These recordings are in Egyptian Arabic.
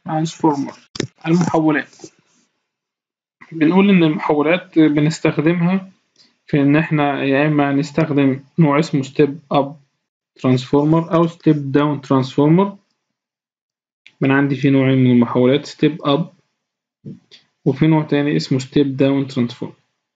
ترانسفورمر المحولات بنقول إن المحولات بنستخدمها في إن إحنا يا إما نستخدم نوع اسمه ستيب أب ترانسفورمر أو ستيب داون ترانسفورمر من عندي في نوعين من المحولات ستيب أب وفي نوع تاني اسمه ستيب داون ترانسفورمر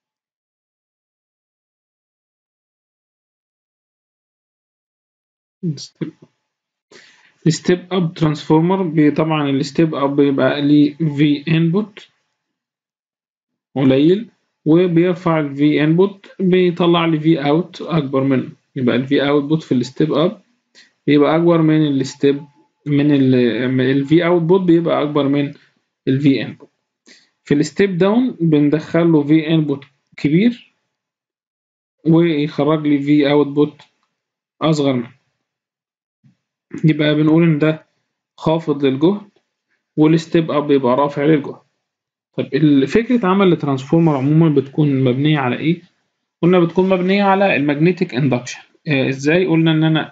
الستيب اب ترانسفورمر طبعا الستيب اب بيبقى ليه في انبوت قليل وبيرفع الفي انبوت بيطلع لي في اوت اكبر منه يبقى الفي اوتبوت في الستيب اب بيبقى اكبر من الستيب من الفي اوتبوت بيبقى اكبر من الفي انبوت في الستيب داون بندخل له في انبوت كبير ويخرج لي في اوتبوت اصغر منه يبقى بنقول ان ده خافض للجهد والستيب اب يبقى رافع للجهد طب فكرة عمل الترانسفورمر عموما بتكون مبنية على ايه؟ قلنا بتكون مبنية على المagnetic اندكشن آه ازاي قلنا ان انا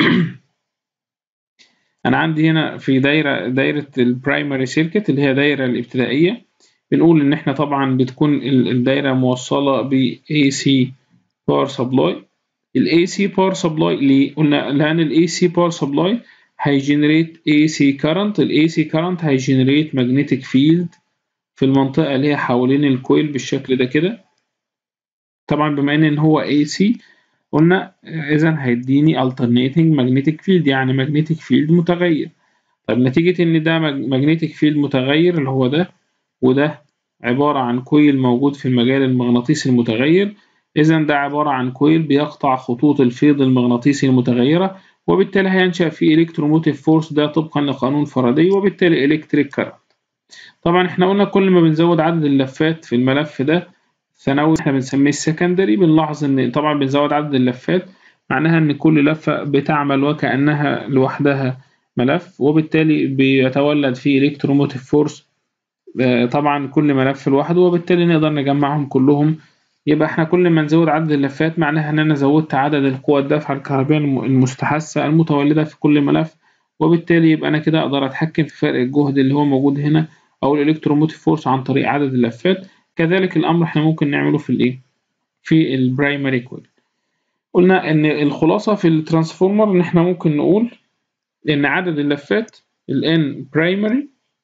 انا عندي هنا في دايرة دايرة البرايمري سيركت اللي هي دايرة الابتدائية بنقول ان احنا طبعا بتكون الدايرة موصلة ب AC باور سبلاي ال AC باور سبلاي ليه؟ قلنا لأن ال AC باور سبلاي هيجنريت AC current ال AC current هيجنريت magnetic field في المنطقة اللي هي حوالين الكويل بالشكل ده كده طبعا بما ان هو AC قلنا اذا هيديني alternating magnetic field يعني magnetic field متغير طب نتيجة ان ده magnetic field متغير اللي هو ده وده عبارة عن كويل موجود في المجال المغناطيسي المتغير إذا ده عبارة عن كويل بيقطع خطوط الفيض المغناطيسي المتغيرة وبالتالي هينشأ فيه إلكتروموتيف فورس ده طبقا لقانون فاراداي وبالتالي إلكتريك كارنت طبعا احنا قلنا كل ما بنزود عدد اللفات في الملف ده ثانوي احنا بنسميه السكندري بنلاحظ ان طبعا بنزود عدد اللفات معناها ان كل لفة بتعمل وكأنها لوحدها ملف وبالتالي بيتولد فيه إلكتروموتيف فورس طبعا كل ملف لوحده وبالتالي نقدر نجمعهم كلهم يبقى احنا كل ما نزود عدد اللفات معناها ان انا زودت عدد القوى الدافعة الكهربائية المستحثة المتولدة في كل ملف وبالتالي يبقى انا كده اقدر اتحكم في فرق الجهد اللي هو موجود هنا او الالكتروموتيف فورس عن طريق عدد اللفات كذلك الامر احنا ممكن نعمله في الايه في البرايمري كويل قلنا ان الخلاصة في الترانسفورمر ان احنا ممكن نقول ان عدد اللفات ال n primary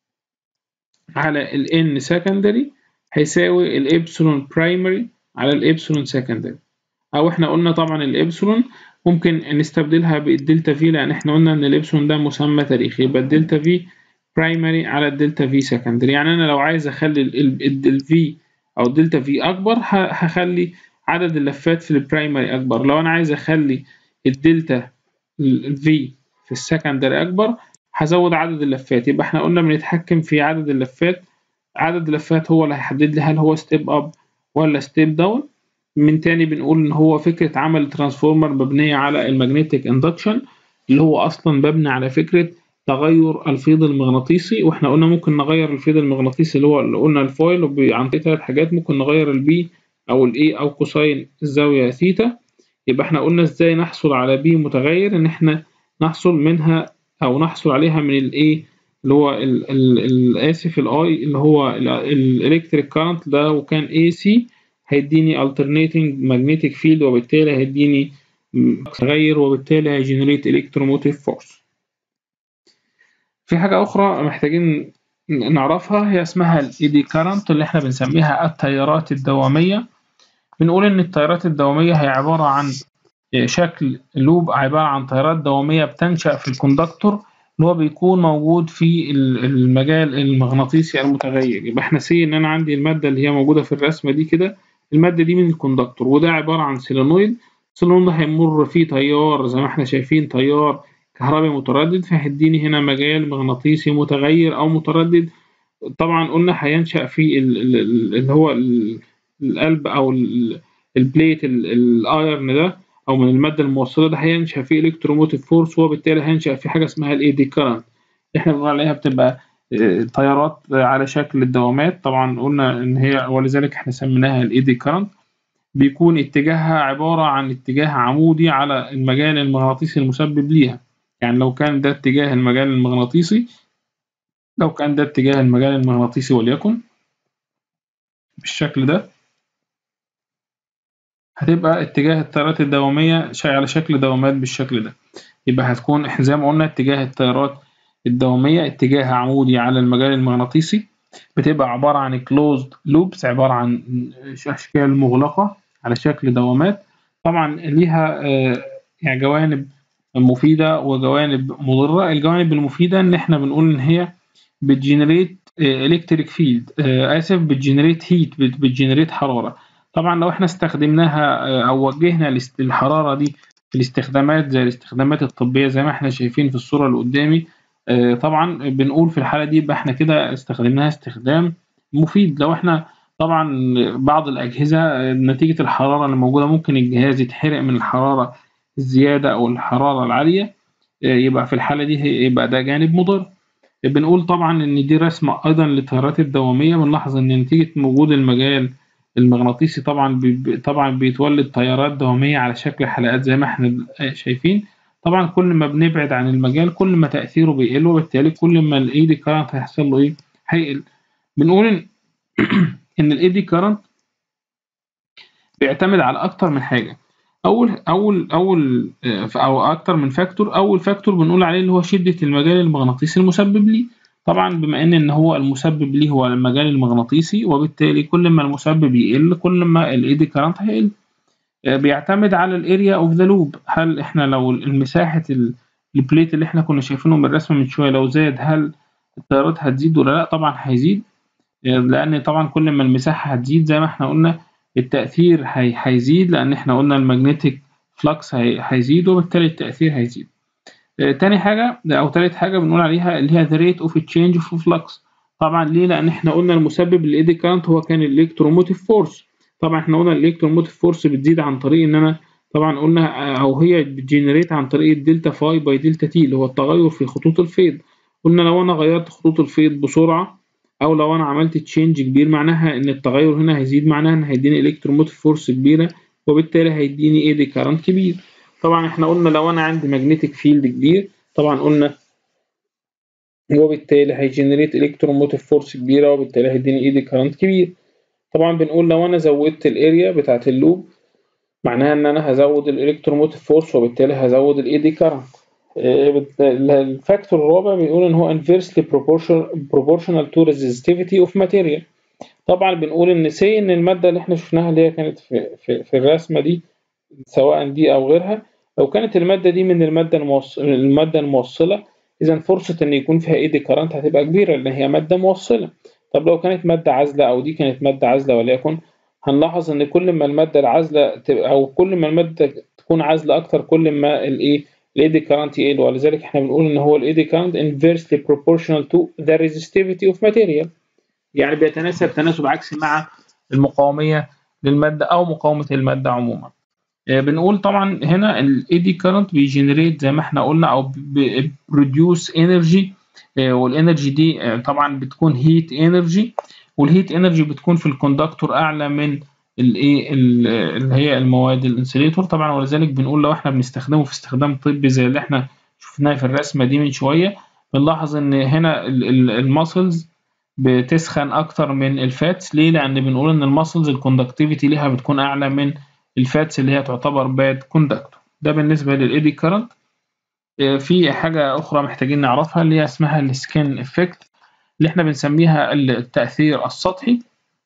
على ال n secondary هيساوي الإبسلون برايمري على الإبسلون سكندري أو إحنا قلنا طبعا الإبسلون ممكن نستبدلها بالدلتا في لأن إحنا قلنا إن الإبسلون ده مسمى تاريخي يبقى الدلتا في برايمري على الدلتا في سكندري يعني أنا لو عايز أخلي الفي أو الدلتا في أكبر هخلي عدد اللفات في البرايمري أكبر لو أنا عايز أخلي الدلتا في في السكندري أكبر هزود عدد اللفات يبقى إحنا قلنا بنتحكم في عدد اللفات عدد اللفات هو اللي هيحدد لي هل هو ستيب اب ولا ستيب داون من تاني بنقول ان هو فكره عمل ترانسفورمر مبنيه على المagnetic اندكشن اللي هو اصلا مبني على فكره تغير الفيض المغناطيسي واحنا قلنا ممكن نغير الفيض المغناطيسي اللي هو اللي قلنا الفويل عن طريق ثلاث حاجات ممكن نغير البي او الاي او كوساين الزاويه ثيتا يبقى احنا قلنا ازاي نحصل على بي متغير ان احنا نحصل منها او نحصل عليها من الايه اللي هو الاسف الاي اللي هو الالكتريك كارنت ده وكان اي سي هيديني alternating magnetic field وبالتالي هيديني متغير وبالتالي هيجنريت electromotive force في حاجة أخرى محتاجين نعرفها هي اسمها الايدي كارنت اللي احنا بنسميها التيارات الدوامية بنقول إن التيارات الدوامية هي عبارة عن شكل لوب عبارة عن تيارات دوامية بتنشأ في الكوندكتور اللي هو بيكون موجود في المجال المغناطيسي المتغير يبقى احنا سي ان انا عندي الماده اللي هي موجوده في الرسمه دي كده الماده دي من الكوندكتور وده عباره عن سيلينويد السيلينويد ده هيمر فيه تيار زي ما احنا شايفين تيار كهربي متردد فهيديني هنا مجال مغناطيسي متغير او متردد طبعا قلنا هينشا فيه اللي هو القلب او البليت الايرن ده او من الماده الموصله ده هينشا فيه الكتروموتيف فورس وبالتالي هينشا في حاجه اسمها الاي دي كارنت احنا بنقول عليها بتبقى تيارات على شكل الدوامات طبعا قلنا ان هي ولذلك احنا سميناها الاي دي كارنت بيكون اتجاهها عباره عن اتجاه عمودي على المجال المغناطيسي المسبب ليها يعني لو كان ده اتجاه المجال المغناطيسي لو كان ده اتجاه المجال المغناطيسي وليكن بالشكل ده هتبقى اتجاه التيارات الدوامية على شكل دوامات بالشكل ده يبقى هتكون احنا زي ما قلنا اتجاه التيارات الدوامية اتجاه عمودي على المجال المغناطيسي بتبقى عبارة عن closed loops عبارة عن أشكال مغلقة على شكل دوامات طبعا ليها يعني جوانب مفيدة وجوانب مضرة الجوانب المفيدة إن إحنا بنقول إن هي بتجنريت الكتريك فيلد آسف بتجنريت هيت بتجنريت حرارة طبعا لو إحنا استخدمناها أو وجهنا الحرارة دي في الاستخدامات زي الاستخدامات الطبية زي ما إحنا شايفين في الصورة اللي قدامي طبعا بنقول في الحالة دي يبقى إحنا كده استخدمناها استخدام مفيد لو إحنا طبعا بعض الأجهزة نتيجة الحرارة اللي موجودة ممكن الجهاز يتحرق من الحرارة الزيادة أو الحرارة العالية يبقى في الحالة دي يبقى ده جانب مضر بنقول طبعا إن دي رسمة أيضا للتيارات الدوامية بنلاحظ إن نتيجة وجود المجال المغناطيسي طبعا بي طبعا بيتولد تيارات دوامية على شكل حلقات زي ما احنا شايفين طبعا كل ما بنبعد عن المجال كل ما تأثيره بيقل وبالتالي كل ما الايدي كارنت هيحصل له ايه هيقل بنقول إن ان الايدي كارنت بيعتمد على اكتر من حاجه اول اول اول او اكتر من فاكتور اول فاكتور بنقول عليه اللي هو شده المجال المغناطيسي المسبب ليه طبعا بما ان ان هو المسبب ليه هو المجال المغناطيسي وبالتالي كل ما المسبب يقل كل ما الايدي كارنت هيقل بيعتمد على الاريا اوف ذا لوب هل احنا لو المساحه البليت اللي احنا كنا شايفينه من الرسمه من شويه لو زاد هل التيارات هتزيد ولا لا طبعا هيزيد لان طبعا كل ما المساحه هتزيد زي ما احنا قلنا التاثير هيزيد لان احنا قلنا المagnetic فلكس هيزيد وبالتالي التاثير هيزيد تاني حاجه او تالت حاجه بنقول عليها اللي هي the rate of change of flux طبعا ليه لان احنا قلنا المسبب للايدي كارنت هو كان الالكتروموتيف فورس طبعا احنا قلنا الالكتروموتيف فورس بتزيد عن طريق ان انا طبعا قلنا او هي بتجنريت عن طريق الدلتا فاي باي دلتا تي اللي هو التغير في خطوط الفيض قلنا لو انا غيرت خطوط الفيض بسرعه او لو انا عملت تشينج كبير معناها ان التغير هنا هيزيد معناها ان هيديني الكتروموتيف فورس كبيره وبالتالي هيديني ايدي كارنت كبير طبعا احنا قلنا لو انا عندي ماجنتيك فيلد كبير طبعا قلنا وبالتالي هيجنريت الكتروموتيف فورس كبيره وبالتالي هيديني ايدي كارنت كبير طبعا بنقول لو انا زودت الاريا بتاعه اللوب معناها ان انا هزود الالكتروموتيف فورس وبالتالي هزود الايدي كارنت الفاكتور الرابع بيقول ان هو inversely proportional to resistivity of material طبعا بنقول ان سي ان الماده اللي احنا شفناها اللي هي كانت في, في, في الرسمه دي سواء دي او غيرها لو كانت الماده دي من الماده الموصل الماده الموصله اذا فرصه ان يكون فيها ايدي كارنت هتبقى كبيره لان هي ماده موصله طب لو كانت ماده عازله او دي كانت ماده عازله وليكن هنلاحظ ان كل ما الماده العازله او كل ما الماده تكون عازله اكتر كل ما الايه الايدي كارنت يقل ولذلك احنا بنقول ان هو الايدي كارنت inversely proportional to the resistivity of material يعني بيتناسب تناسب عكسي مع المقاوميه للماده او مقاومه الماده عموما بنقول طبعا هنا الايدي كارنت بيجنريت زي ما احنا قلنا او بروديوس انرجي والانرجي دي طبعا بتكون هيت انرجي والهيت انرجي بتكون في الكوندكتور اعلى من الايه اللي هي المواد الانسوليتور طبعا ولذلك بنقول لو احنا بنستخدمه في استخدام طبي زي اللي احنا شفناه في الرسمه دي من شويه بنلاحظ ان هنا الماسلز بتسخن اكتر من الفاتس ليه لان بنقول ان الماسلز الكوندكتيفيتي ليها بتكون اعلى من الفاتس اللي هي تعتبر باد كوندكتور ده بالنسبه للايدي كارنت في حاجه اخرى محتاجين نعرفها اللي هي اسمها السكين افكت اللي احنا بنسميها التاثير السطحي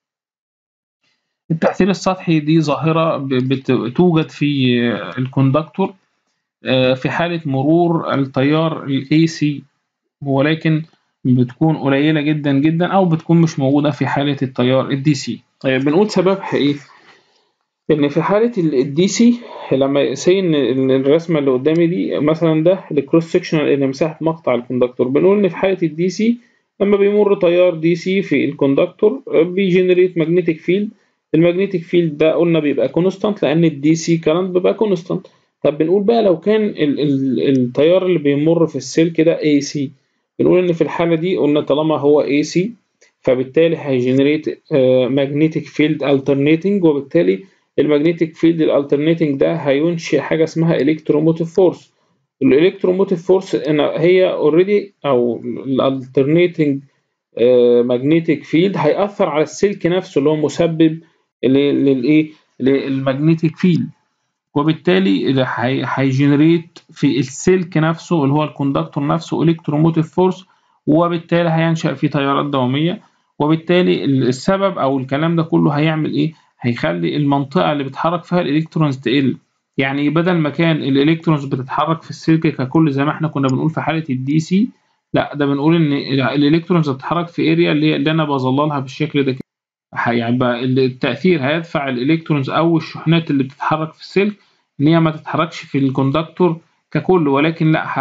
التأثير السطحي دي ظاهرة بتوجد في الكوندكتور في حالة مرور التيار ال AC ولكن بتكون قليلة جدا جدا أو بتكون مش موجودة في حالة التيار ال DC طيب بنقول سببها إيه؟ إن في حالة ال DC لما سي إن الرسمة اللي قدامي دي مثلا ده الكروس سكشنال إن مساحة مقطع الكوندكتور بنقول إن في حالة ال DC لما بيمر تيار DC في الكوندكتور بيجنريت ماجنتيك فيلد المagnetic فيلد ده قلنا بيبقى كونستانت لان الدي سي كارنت بيبقى كونستانت طب بنقول بقى لو كان ال ال التيار اللي بيمر في السلك ده اي سي بنقول ان في الحاله دي قلنا طالما هو اي سي فبالتالي هيجنريت magnetic فيلد alternating وبالتالي المagnetic فيلد الالترنيتنج ده هينشئ حاجه اسمها electromotive force الالكتروموتيف فورس هي اوريدي او الالترنيتنج ماجنتيك فيلد هيأثر على السلك نفسه اللي هو مسبب للايه للماجنتيك فيلد وبالتالي هيجنريت في السلك نفسه اللي هو الكوندكتور نفسه الكتروموتيف فورس وبالتالي هينشأ فيه تيارات دوامية وبالتالي السبب او الكلام ده كله هيعمل ايه هيخلي المنطقة اللي بيتحرك فيها الالكترونز تقل يعني بدل ما كان الالكترونز بتتحرك في السلك ككل زي ما احنا كنا بنقول في حالة الدي سي لا ده بنقول ان الالكترونز بتتحرك في اريا اللي, اللي انا بظللها بالشكل ده كده يعني التأثير هيدفع الالكترونز او الشحنات اللي بتتحرك في السلك ان هي ما تتحركش في الكوندكتور ككل ولكن لا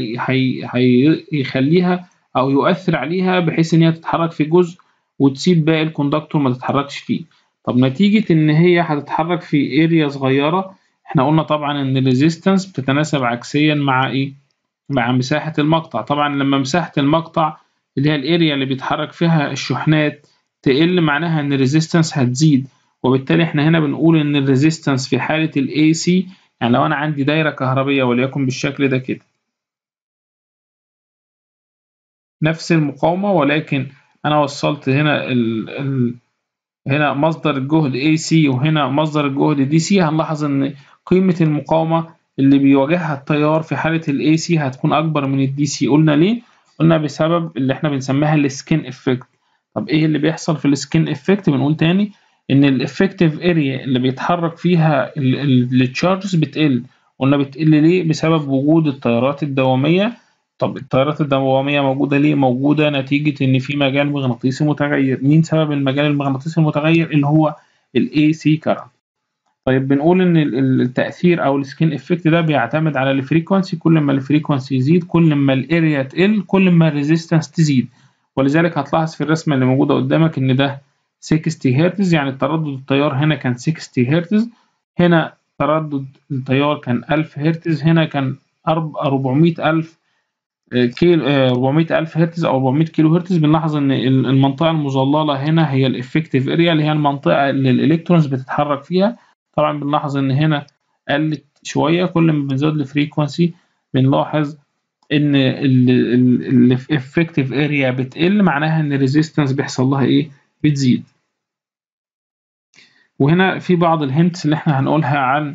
هيخليها او يؤثر عليها بحيث ان هي تتحرك في جزء وتسيب باقي الكوندكتور ما تتحركش فيه طب نتيجة ان هي هتتحرك في اريا صغيرة احنا قلنا طبعا ان الريزيستنس بتتناسب عكسيا مع ايه مع مساحة المقطع طبعا لما مساحة المقطع اللي هي الاريا اللي بيتحرك فيها الشحنات تقل معناها ان الريزيستنس هتزيد وبالتالي احنا هنا بنقول ان الريزيستنس في حالة الاي سي يعني لو انا عندي دايرة كهربية وليكن بالشكل ده كده نفس المقاومة ولكن انا وصلت هنا ال ال هنا مصدر الجهد AC وهنا مصدر الجهد DC هنلاحظ ان قيمة المقاومة اللي بيواجهها التيار في حالة ال AC هتكون اكبر من ال DC قلنا ليه؟ قلنا بسبب اللي احنا بنسميها السكين افكت طب ايه اللي بيحصل في السكين افكت بنقول تاني ان الافكتيف اريا اللي بيتحرك فيها التشارجز بتقل قلنا بتقل ليه بسبب وجود التيارات الدوامية طب التيارات الدوامية موجودة ليه؟ موجودة نتيجة إن في مجال مغناطيسي متغير، مين سبب المجال المغناطيسي المتغير؟ اللي هو ال AC current. طيب بنقول إن التأثير أو السكين إفكت ده بيعتمد على الفريكونسي، كل ما الفريكونسي يزيد كل ما الأريا تقل كل ما الريزيستنس تزيد، ولذلك هتلاحظ في الرسمة اللي موجودة قدامك إن ده 60 هرتز يعني تردد التيار هنا كان 60 هرتز، هنا تردد التيار كان 1000 هرتز، هنا كان 400000 كيلو 400 ألف هرتز أو 400 كيلو هرتز بنلاحظ إن المنطقة المظللة هنا هي الإفكتيف أريا اللي هي المنطقة اللي الإلكترونز بتتحرك فيها طبعا بنلاحظ إن هنا قلت شوية كل ما بنزود الفريكونسي بنلاحظ إن الإفكتيف أريا بتقل معناها إن الريزيستنس بيحصل لها إيه؟ بتزيد وهنا في بعض الهنتس اللي إحنا هنقولها عن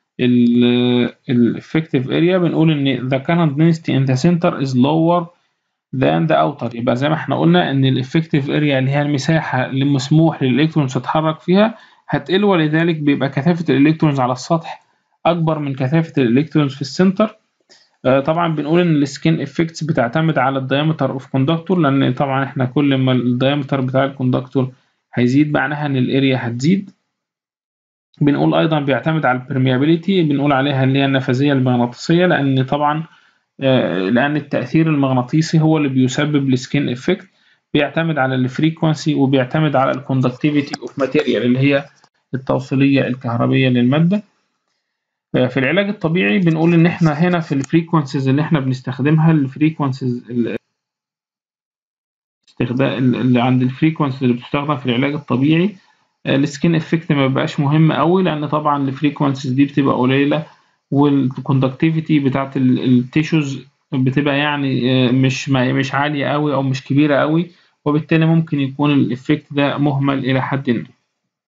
الافكتيف اريا بنقول ان the current density in the center is lower than the outer يبقى زي ما احنا قلنا ان الافكتيف اريا اللي هي المساحه اللي مسموح للالكترونز تتحرك فيها هتقل ولذلك بيبقى كثافه الالكترونز على السطح اكبر من كثافه الالكترونز في السنتر طبعا بنقول ان السكين افكتس بتعتمد على الدايمتر اوف كوندكتور لان طبعا احنا كل ما الدايمتر بتاع الكوندكتور هيزيد معناها ان الاريا هتزيد بنقول ايضا بيعتمد على البرميابيليتي بنقول عليها اللي هي النفاذيه المغناطيسيه لان طبعا لان التاثير المغناطيسي هو اللي بيسبب السكين افكت بيعتمد على الفريكونسي وبيعتمد على الكوندكتيفيتي اوف ماتيريال اللي هي التوصيليه الكهربيه للماده في العلاج الطبيعي بنقول ان احنا هنا في الفريكونسيز اللي احنا بنستخدمها الفريكونسيز استخدام اللي عند الفريكونسيز اللي بتستخدم في العلاج الطبيعي السكين افكت ما بيبقاش مهم قوي لان طبعا الفريكونسيز دي بتبقى قليله والكوندكتيفيتي بتاعت التيشوز بتبقى يعني مش مش عاليه قوي او مش كبيره قوي وبالتالي ممكن يكون الافكت ده مهمل الى حد ما